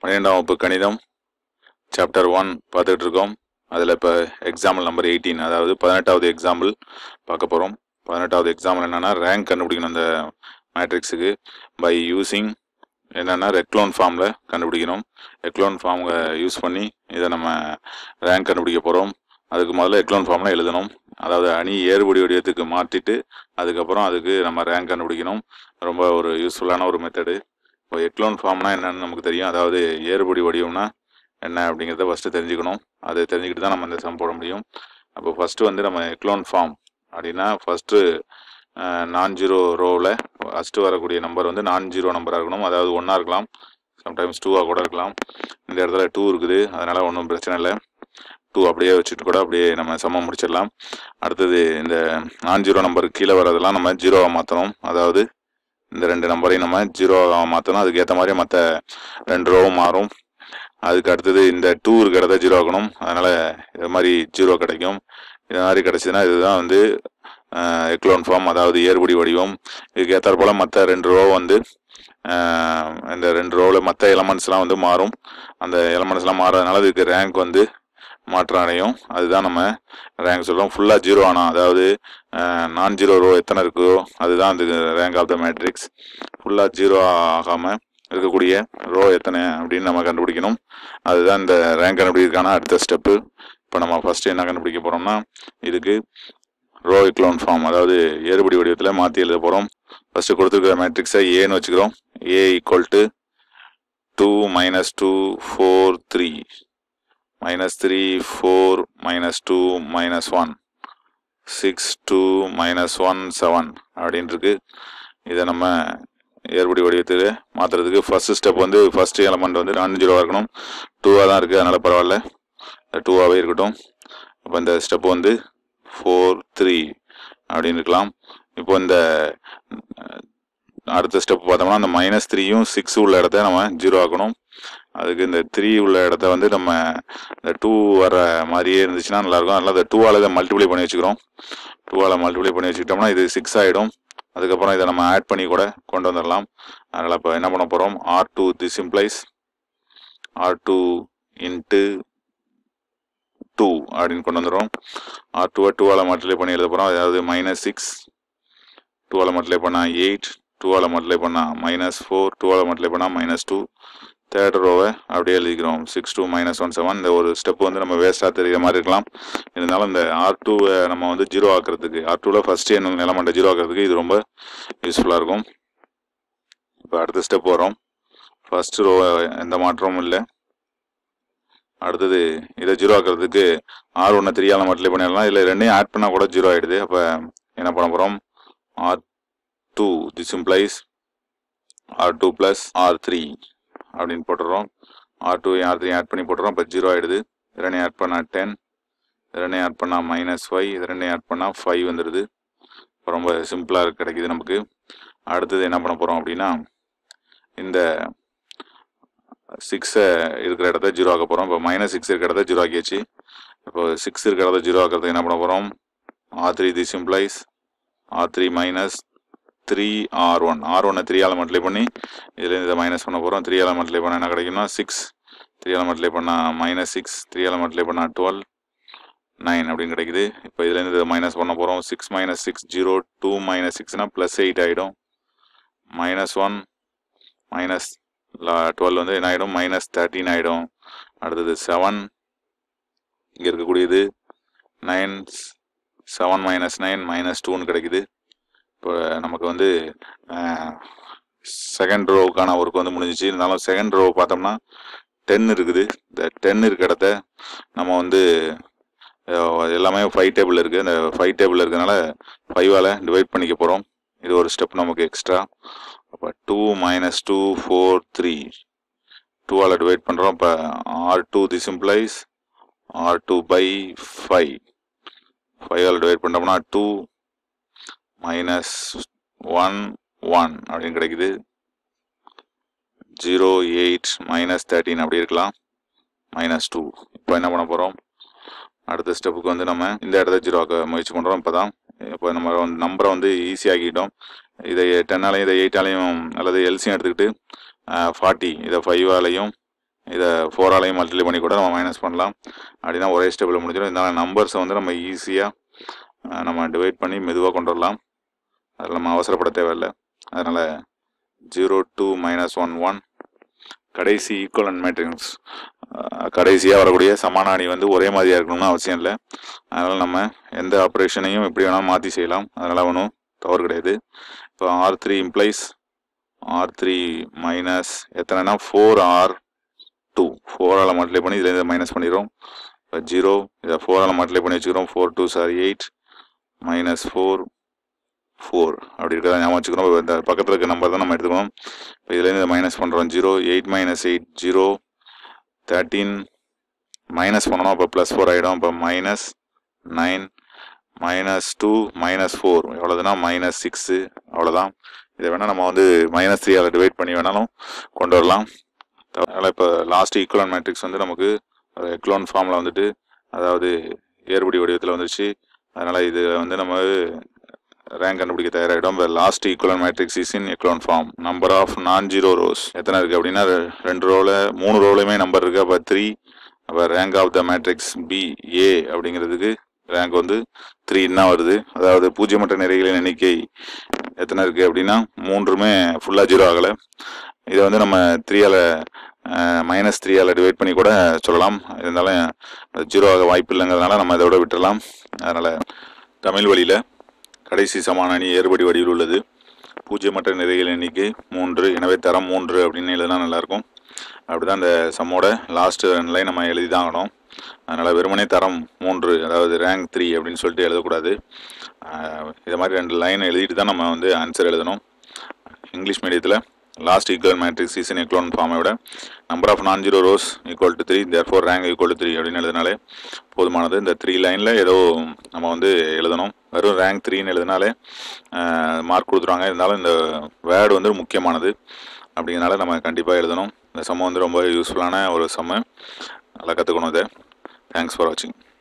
பன்னிரெண்டாம் வகுப்பு கணிதம் சாப்டர் ஒன் பார்த்துட்டு இருக்கோம் அதில் இப்போ எக்ஸாம்பிள் நம்பர் எயிட்டீன் அதாவது பதினெட்டாவது எக்ஸாம்பிள் பார்க்க போகிறோம் பதினெட்டாவது எக்ஸாம்பிள் என்னென்னா ரேங்க் கண்டுபிடிக்கணும் அந்த மேட்ரிக்ஸுக்கு பை யூஸிங் என்னென்னா ரெக்லோன் ஃபார்மில் கண்டுபிடிக்கணும் ரெக்லோன் ஃபார்ம் யூஸ் பண்ணி இதை நம்ம ரேங்க் கண்டுபிடிக்க போகிறோம் அதுக்கு முதல்ல எக்லோன் ஃபார்மில் எழுதணும் அதாவது அணி ஏறுபடி வடிவத்துக்கு மாற்றிட்டு அதுக்கப்புறம் அதுக்கு நம்ம ரேங்க் கண்டுபிடிக்கணும் ரொம்ப ஒரு யூஸ்ஃபுல்லான ஒரு மெத்தடு இப்போ எக்லோன் ஃபார்ம்னா என்னன்னு நமக்கு தெரியும் அதாவது ஏறுபடி வடிவம்னா என்ன அப்படிங்கிறத ஃபஸ்ட்டு தெரிஞ்சுக்கணும் அதை தெரிஞ்சுக்கிட்டு தான் நம்ம இந்த சம் போட முடியும் அப்போ ஃபஸ்ட்டு வந்து நம்ம எக்லோன் ஃபார்ம் அப்படின்னா ஃபஸ்ட்டு நான் ஜீரோ ரோவில் ஃபஸ்ட்டு வரக்கூடிய நம்பர் வந்து நான் ஜீரோ நம்பராக இருக்கணும் அதாவது ஒன்றா இருக்கலாம் சம்டைம்ஸ் டூவாக கூட இருக்கலாம் இந்த இடத்துல டூ இருக்குது அதனால் ஒன்றும் பிரச்சனை இல்லை டூ அப்படியே வச்சுட்டு கூட அப்படியே நம்ம சமம் முடிச்சிடலாம் அடுத்தது இந்த நான் ஜீரோ நம்பருக்கு கீழே வரதெல்லாம் நம்ம ஜீரோவாக மாற்றணும் அதாவது இந்த ரெண்டு நம்பரையும் நம்ம ஜீரோவாக மாற்றணும் அதுக்கு ஏற்ற மாதிரி மற்ற ரெண்டு ரோவும் மாறும் அதுக்கு அடுத்தது இந்த டூ இருக்கிறத ஜீரோ ஆக்கணும் அதனால் இது மாதிரி ஜீரோ கிடைக்கும் இது மாதிரி கிடச்சிதுன்னா இதுதான் வந்து எக்லோன் ஃபார்ம் அதாவது ஏறுபடி வடிவம் இதுக்கு ஏற்றாற் போல் மற்ற ரெண்டு ரோ வந்து ஆஹ், இந்த ரெண்டு ரோவில் மற்ற எலமெண்ட்ஸ்லாம் வந்து மாறும் அந்த எலமெண்ட்ஸ்லாம் மாறதுனால இதுக்கு ரேங்க் வந்து மாற்றம் அடையும் அதுதான் நம்ம ரேங்க் சொல்கிறோம் ஃபுல்லாக ஜீரோ ஆனால் அதாவது நான் ஜீரோ ரோ எத்தனை இருக்கோ அதுதான் அந்த ரேங்க் ஆஃப் த மேட்ரிக்ஸ் ஃபுல்லாக ஜீரோ ஆகாமல் இருக்கக்கூடிய ரோ எத்தனை அப்படின்னு நம்ம கண்டுபிடிக்கணும் அதுதான் இந்த ரேங்க் கண்டுபிடிக்கிறதுக்கான அடுத்த ஸ்டெப்பு இப்போ நம்ம ஃபஸ்ட்டு என்ன கண்டுபிடிக்க போகிறோம்னா இதுக்கு ரோ எக்லோன் ஃபார்ம் அதாவது ஏறுபடி வடிவத்தில் மாற்றி எழுத போகிறோம் ஃபஸ்ட்டு கொடுத்துருக்கிற மேட்ரிக்ஸை ஏன்னு வச்சுக்கிறோம் A equal to two minus two four three minus three four minus two minus one six two minus one seven அப்படின்னு இருக்கு இதை நம்ம ஏற்படி வடிவத்தில் மாற்றுறதுக்கு ஃபர்ஸ்ட் ஸ்டெப் வந்து ஃபர்ஸ்ட் எலமெண்ட் வந்து நான் ஜீரோவாக இருக்கணும் டூவாக தான் இருக்குது அதனால் பரவாயில்ல டூவாகவே இருக்கட்டும் அப்போ இந்த ஸ்டெப் வந்து ஃபோர் த்ரீ அப்படின்னு இருக்கலாம் இப்போ இந்த அஹ், அடுத்த ஸ்டெப் பார்த்தோம்னா அந்த மைனஸ் த்ரீயும் சிக்ஸ் உள்ள இடத்த நம்ம ஜீரோ ஆக்கணும் அதுக்கு இந்த த்ரீ உள்ள இடத்த வந்து நம்ம இந்த டூ வர மாதிரியே இருந்துச்சுன்னா நல்லாயிருக்கும் அதனால் இந்த டூவால் இதை மல்டிப்ளை பண்ணி வச்சுக்கிறோம் டூவால் மல்டிப்ளை பண்ணி வச்சுக்கிட்டோம்னா இது சிக்ஸ் ஆகிடும் அதுக்கப்புறம் இதை நம்ம ஆட் பண்ணி கூட கொண்டு வந்துடலாம் அதனால் இப்போ என்ன பண்ண போகிறோம் R two this implies R two into two அப்படின்னு கொண்டு வந்துடும் ஆர் டூவை டூவால் மல்டிப்ளை பண்ணி எழுத போகிறோம் அதாவது மைனஸ் சிக்ஸ் டூவால் மல்டிப்ளை பண்ணால் எயிட் டூவால் மல்டிப்ளை பண்ணால் மைனஸ் ஃபோர் டூவால் மல்டிப்ளை பண்ணால் மைனஸ் டூ தேர்ட் ரோவை அப்படியே எழுதிக்கிறோம் six two minus one seven இந்த ஒரு ஸ்டெப் வந்து நம்ம வேஸ்ட்டாக தெரிகிற மாதிரி இருக்கலாம் இருந்தாலும் இந்த ஆர் டூவை நம்ம வந்து ஜீரோ ஆக்குறதுக்கு ஆர் டூவில் ஃபஸ்ட்டு என்ன எலமெண்ட்டை ஜீரோ ஆக்குறதுக்கு இது ரொம்ப யூஸ்ஃபுல்லாக இருக்கும் இப்போ அடுத்த ஸ்டெப் வரோம் ஃபர்ஸ்ட் ரோ எந்த மாற்றமும் இல்லை அடுத்தது இதை ஜீரோ ஆக்குறதுக்கு ஆர் ஒன்று த்ரீயால் மல்டிப்ளை பண்ணிடலாம் இதில் ரெண்டையும் ஆட் பண்ணால் கூட ஜீரோ ஆகிடுது அப்போ என்ன பண்ண போகிறோம் R two this implies R two plus R three அப்படின்னு போட்டுடுறோம் R two R three add பண்ணி போட்டுறோம் இப்போ ஜீரோ ஆகிடுது ரெண்டையும் ஆட் பண்ணால் டென் ரெண்டையும் ஆட் பண்ணால் மைனஸ் ஃபைவ் இது ரெண்டையும் ஆட் பண்ணால் ஃபைவ் வந்துடுது இப்போ ரொம்ப சிம்பிளாக கிடைக்குது நமக்கு அடுத்தது என்ன பண்ண போகிறோம் அப்படின்னா இந்த சிக்ஸை இருக்கிற இடத்த ஜீரோ ஆக்க போகிறோம் இப்போ மைனஸ் சிக்ஸ் இருக்கிற இடத்த ஜீரோ ஆக்கியாச்சு இப்போ சிக்ஸ் இருக்கிற இடத்த ஜீரோ ஆக்கிறதுக்கு என்ன பண்ண போகிறோம் R three this implies R three minus three R one R ஒன்னை த்ரீ ஆல் மல்டிப்ளை பண்ணி இதுலேருந்து இதை மைனஸ் பண்ண போகிறோம் த்ரீ ஆல் மல்டிப்ளை பண்ணால் என்ன கிடைக்கும்னா சிக்ஸ் த்ரீ ஆல் மல்டிப்ளை பண்ணால் மைனஸ் சிக்ஸ் த்ரீ ஆல் மல்டிப்ளை பண்ணால் டுவெல் நைன் அப்படின்னு கிடைக்குது இப்போ இதுலேருந்து இதை மைனஸ் பண்ண போகிறோம் six minus six zero two minus சிக்ஸ்னால் ப்ளஸ் எயிட் ஆகிடும் மைனஸ் ஒன் மைனஸ் டுவெல் வந்து என்ன ஆகிடும் மைனஸ் தேர்ட்டின் ஆகிடும் அடுத்தது செவன் இங்கே இருக்கக்கூடியது nine seven minus nine minus டூன்னு கிடைக்குது இப்போ நமக்கு வந்து செகண்ட் ரோவுக்கான ஒர்க் வந்து முடிஞ்சிச்சு இருந்தாலும் செகண்ட் ரோ பார்த்தோம்னா டென் இருக்குது இந்த டென் இருக்க இடத்த நம்ம வந்து அஹ், எல்லாமே ஃபைவ் டேபிள் இருக்குது இந்த ஃபைவ் டேபிள் இருக்கிறதுனால ஃபைவால் டிவைட் பண்ணிக்க போகிறோம் இது ஒரு ஸ்டெப் நமக்கு எக்ஸ்ட்ரா அப்போ two minus two four three டூவால் டிவைட் பண்ணுறோம் இப்போ R two this implies R two by five ஃபைவால் டிவைட் பண்ணோம்னா டூ மைனஸ் ஒன் ஒன் அப்படின்னு கிடைக்குது ஜீரோ எயிட் மைனஸ் தேர்ட்டின் அப்படி இருக்கலாம் மைனஸ் டூ இப்போ என்ன பண்ண போகிறோம் அடுத்த ஸ்டெப்புக்கு வந்து நம்ம இந்த இடத்த ஜீரோ ஆக்க முயற்சி பண்ணுறோம் இப்போ தான் இப்போ நம்ம வந்து நம்பரை வந்து ஈஸியாக்கிட்டோம் இதை டென்னாலையும் இதை எயிட்டாலையும் அல்லது எல்சியும் எடுத்துக்கிட்டு ஃபார்ட்டி இதை ஃபைவாலையும் இதை ஃபோராலையும் மல்டிப்ளை பண்ணி கூட நம்ம மைனஸ் பண்ணலாம் அப்படின்னா ஒரே ஸ்டெப்பில் முடிஞ்சிடும் இருந்தாலும் நம்பர்ஸை வந்து நம்ம ஈஸியாக நம்ம டிவைட் பண்ணி மெதுவாக கொண்டு வரலாம் அதில் நம்ம அவசரப்பட தேவையில்லை அதனால் zero two minus one one கடைசி ஈக்குவலன் மேட்ரிக்ஸ் கடைசியாக வரக்கூடிய சமான அணி வந்து ஒரே மாதிரியாக இருக்கணும்னு அவசியம் இல்லை அதனால் நம்ம எந்த ஆப்ரேஷனையும் எப்படி வேணாலும் மாற்றி செய்யலாம் அதனால் ஒன்றும் தவறு கிடையாது இப்போ R three implies R three minus எத்தனைனா ஃபோர் ஆர் டூ ஃபோரால் மல்டிப்ளை பண்ணி இதில் இதை மைனஸ் பண்ணிடுறோம் இப்போ ஜீரோ இதை ஃபோரால் மல்டிப்ளை பண்ணி வச்சுக்கிறோம் four two sir eight minus four four அப்படி இருக்கிறத ஞாபகம் வச்சுக்கிறோம் இப்போ இந்த பக்கத்தில் இருக்க நம்பர் தான் நம்ம எடுத்துக்கணும் இப்போ இதுலேருந்து இதை மைனஸ் பண்ணுறோம் zero eight minus eight zero thirteen minus பண்ணணும் அப்போ ப்ளஸ் ஃபோர் ஆகிடும் அப்போ minus nine minus two minus four எவ்வளோதுன்னா மைனஸ் சிக்ஸு அவ்வளோதான் இதை வேணால் நம்ம வந்து மைனஸ் த்ரீ அதை டிவைட் பண்ணி வேணாலும் கொண்டு வரலாம் அதனால் இப்போ லாஸ்ட் ஈக்குவலன் மேட்ரிக்ஸ் வந்து நமக்கு ஒரு எக்லோன் ஃபார்மில் வந்துட்டு அதாவது ஏறுபடி வடிவத்தில் வந்துருச்சு அதனால் இது வந்து நம்ம ரேங்க் கண்டுபிடிக்க தயாராகிடும் இப்போ last equivalent matrix is in echelon form number of non zero rows எத்தனை இருக்குது அப்படின்னா ரெ- ரெண்டு ரோவில் மூணு ரோலையுமே நம்பர் இருக்குது அப்போ த்ரீ அப்போ rank of the matrix B A அப்படிங்கிறதுக்கு ரேங்க் வந்து த்ரீன்னு தான் வருது அதாவது பூஜ்ஜியமற்ற நிறைகளின் எண்ணிக்கை எத்தனை இருக்குது அப்படின்னா மூன்றுமே ஃபுல்லாக ஜீரோ ஆகலை இதை வந்து நம்ம த்ரீயால் மைனஸ் த்ரீயால் டிவைட் பண்ணி கூட சொல்லலாம் இருந்தாலும் அது ஜீரோ ஆக வாய்ப்பு இல்லைங்கிறதுனால நம்ம இதோட விட்டுறலாம் அதனால் தமிழ் வழியில் கடைசி சமான அணி ஏறுபடி வடிவில் உள்ளது பூஜ்ஜியமற்ற நிறைகள் எண்ணிக்கை மூன்று எனவே தரம் மூன்று அப்படின்னு எழுதினா நல்லாயிருக்கும் அப்படி தான் அந்த சம்மோட லாஸ்ட் லைன் நம்ம எழுதி தான் ஆகணும் அதனால் வெறுமனே தரம் மூன்று அதாவது ரேங்க் த்ரீ அப்படின்னு சொல்லிட்டு எழுதக்கூடாது ஆஹ் இதை மாதிரி ரெண்டு லைன் எழுதிட்டு தான் நம்ம வந்து ஆன்சர் எழுதணும் இங்கிலீஷ் மீடியத்தில் last equal matrix is in echelon ஃபார்மை விட number of non zero rows equal to three therefore rank equal to three அப்படின்னு எழுதினாலே போதுமானது இந்த த்ரீ லைனில் ஏதோ நம்ம வந்து எழுதணும் வெறும் ரேங்க் த்ரீன்னு எழுதினாலே மார்க் கொடுத்துருவாங்க இருந்தாலும் இந்த வேர்டு வந்து முக்கியமானது அப்படிங்கிறனால நம்ம கண்டிப்பாக எழுதணும் இந்த சம்ம வந்து ரொம்ப யூஸ்ஃபுல்லான ஒரு சம்ம நல்லா கற்றுக்கணும் இதை தேங்க்ஸ் ஃபார் வாட்சிங்